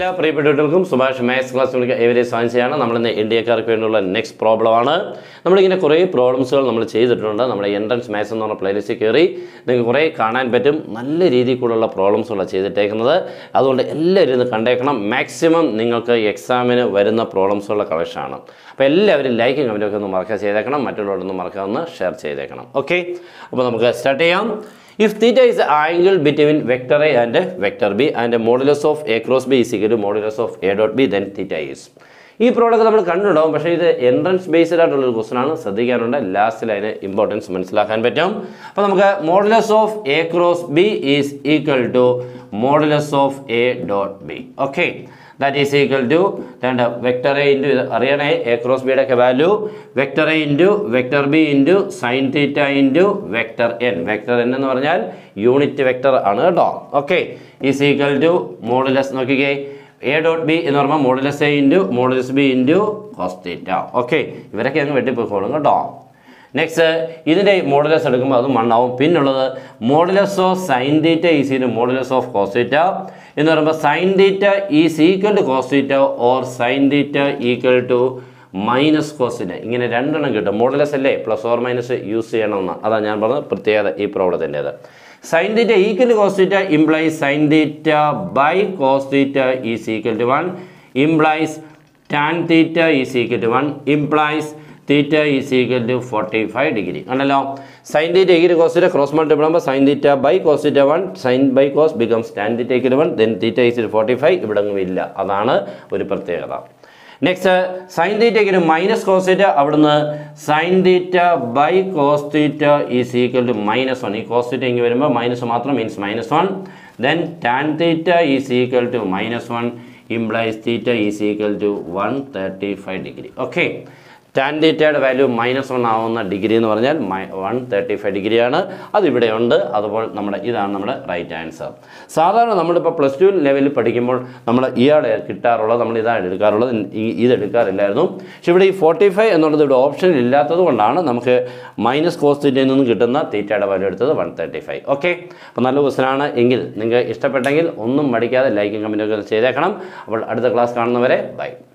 എല്ലാ പ്രിയപ്പെട്ടവർക്കും സുഭാഷ് മാത്സ് ക്ലാസ്സിലേക്ക് ഏവരെ സ്വാഗതം നമ്മളിന്ന് ഇന്ത്യക്കാർക്ക് വേണ്ടിയുള്ള നെക്സ്റ്റ് പ്രോബ്ലമാണ് നമ്മളിങ്ങനെ കുറേ പ്രോബ്ലംസുകൾ നമ്മൾ ചെയ്തിട്ടുണ്ട് നമ്മുടെ എൻട്രൻസ് മാത്സ് എന്ന് പറഞ്ഞ പ്ലേലിസ്റ്റിൽ കയറി നിങ്ങൾക്ക് കുറേ കാണാൻ പറ്റും നല്ല രീതിയിൽ കൂടെയുള്ള പ്രോബ്ലംസുകളാണ് ചെയ്തിട്ടേക്കുന്നത് അതുകൊണ്ട് എല്ലാവരും ഇത് കണ്ടേക്കണം മാക്സിമം നിങ്ങൾക്ക് എക്സാമിന് വരുന്ന പ്രോബ്ലംസുകളുടെ കളക്ഷനാണ് അപ്പോൾ എല്ലാവരും ലൈക്കും കമൻറ്റൊക്കെ ഒന്ന് മറക്കാൻ ചെയ്തേക്കണം മറ്റുള്ളവരൊന്നും മറക്കാതെ ഷെയർ ചെയ്തേക്കണം ഓക്കെ അപ്പോൾ നമുക്ക് സ്റ്റാർട്ട് ചെയ്യാം If theta is the angle between vector A and vector B and modulus of A cross B is equal to modulus of A dot B then theta is. ഈ product നമ്മൾ കണ്ടിട്ടുണ്ടാവും പക്ഷേ ഇത് entrance based ആയിട്ടുള്ളൊരു question ആണ് ശ്രദ്ധിക്കാനുണ്ട് ലാസ്റ്റിൽ അതിന് importance മനസ്സിലാക്കാൻ പറ്റും അപ്പോൾ നമുക്ക് modulus of A cross B is equal to modulus of A dot B okay that is equal to രണ്ട് വെക്ടർ എ ഇൻറ്റു ഇത് അറിയണേ എ ക്രോസ് ബിയുടെ ഒക്കെ value vector A into vector B into sine theta into vector N vector N എന്ന് പറഞ്ഞാൽ unit vector ആണ് കേട്ടോ okay is equal to modulus നോക്കിക്കേ എ ഡോട്ട് ബി എന്ന് പറയുമ്പോൾ modulus A into modulus B into cos theta okay ഇവരൊക്കെ അങ്ങ് വെട്ടിപ്പോയിക്കോളും കേട്ടോ നെക്സ്റ്റ് ഇതിൻ്റെ മോഡുലസ് എടുക്കുമ്പോൾ അത് മണ്ണാവും പിന്നുള്ളത് modulus of sine theta is in modulus of cos theta എന്ന് പറയുമ്പോൾ sine theta is equal to cos theta or sine theta equal to minus കോസിന് ഇങ്ങനെ രണ്ടെണ്ണം കിട്ടും മോഡുലസ് അല്ലേ പ്ലസ് ഓർ മൈനസ് യൂസ് ചെയ്യണമെന്ന് അതാണ് ഞാൻ പറഞ്ഞത് പ്രത്യേകത ഈ പ്രോബ്ലത്തിൻ്റേത് sine theta equal to cos theta implies sine theta by cos theta is equal to one implies tan theta is equal to one implies theta is equal to forty five degree ആണല്ലോ sine theta equal cos cross multiple ആകുമ്പോൾ sine theta by cos theta one sine by cos becomes tan theta equal one then theta is forty five ഇവിടെ ഒന്നും ഇല്ല അതാണ് ഒരു പ്രത്യേകത next sine തീറ്റയ്ക്ക് minus cos theta അവിടുന്ന് sine theta by cos theta is equal to minus one ഈ cos theta ഇങ്ങനെ വരുമ്പോൾ മൈനസ് മാത്രം means minus one then tan theta is equal to minus one implies theta is equal to one thirty five degree okay tan തീറ്റയുടെ value minus one ആവുന്ന degree എന്ന് പറഞ്ഞാൽ one thirty five ഡിഗ്രിയാണ് അതിവിടെ ഉണ്ട് അതുപോലെ നമ്മുടെ ഇതാണ് നമ്മുടെ റൈറ്റ് ആൻസർ സാധാരണ നമ്മളിപ്പോൾ പ്ലസ് ടു ലെവലിൽ പഠിക്കുമ്പോൾ നമ്മൾ ഇയാളെ കിട്ടാറുള്ളത് നമ്മൾ ഇതാണ് എടുക്കാറുള്ളത് ഈ- ഇത് എടുക്കാറില്ലായിരുന്നു പക്ഷെ ഇവിടെ ഈ ഫോർട്ടി ഫൈവ് എന്നുള്ളത് ഇവിടെ ഓപ്ഷൻ ഇല്ലാത്തത് കൊണ്ടാണ് നമുക്ക് മൈനസ് കോസ് തീറ്റയിൽ നിന്നും കിട്ടുന്ന തീറ്റയുടെ വാല്യൂ എടുത്തത് വൺ തേർട്ടി ഫൈവ് ഓക്കെ അപ്പോൾ നല്ല ക്വസ്റ്റനാണ് എങ്കിൽ നിങ്ങൾക്ക് ഇഷ്ടപ്പെട്ടെങ്കിൽ ഒന്നും മടിക്കാതെ ലൈക്കും കമൻറ്റൊക്കെ ചെയ്തേക്കണം അപ്പോൾ അടുത്ത ക്ലാസ് കാണുന്നവരെ ബൈ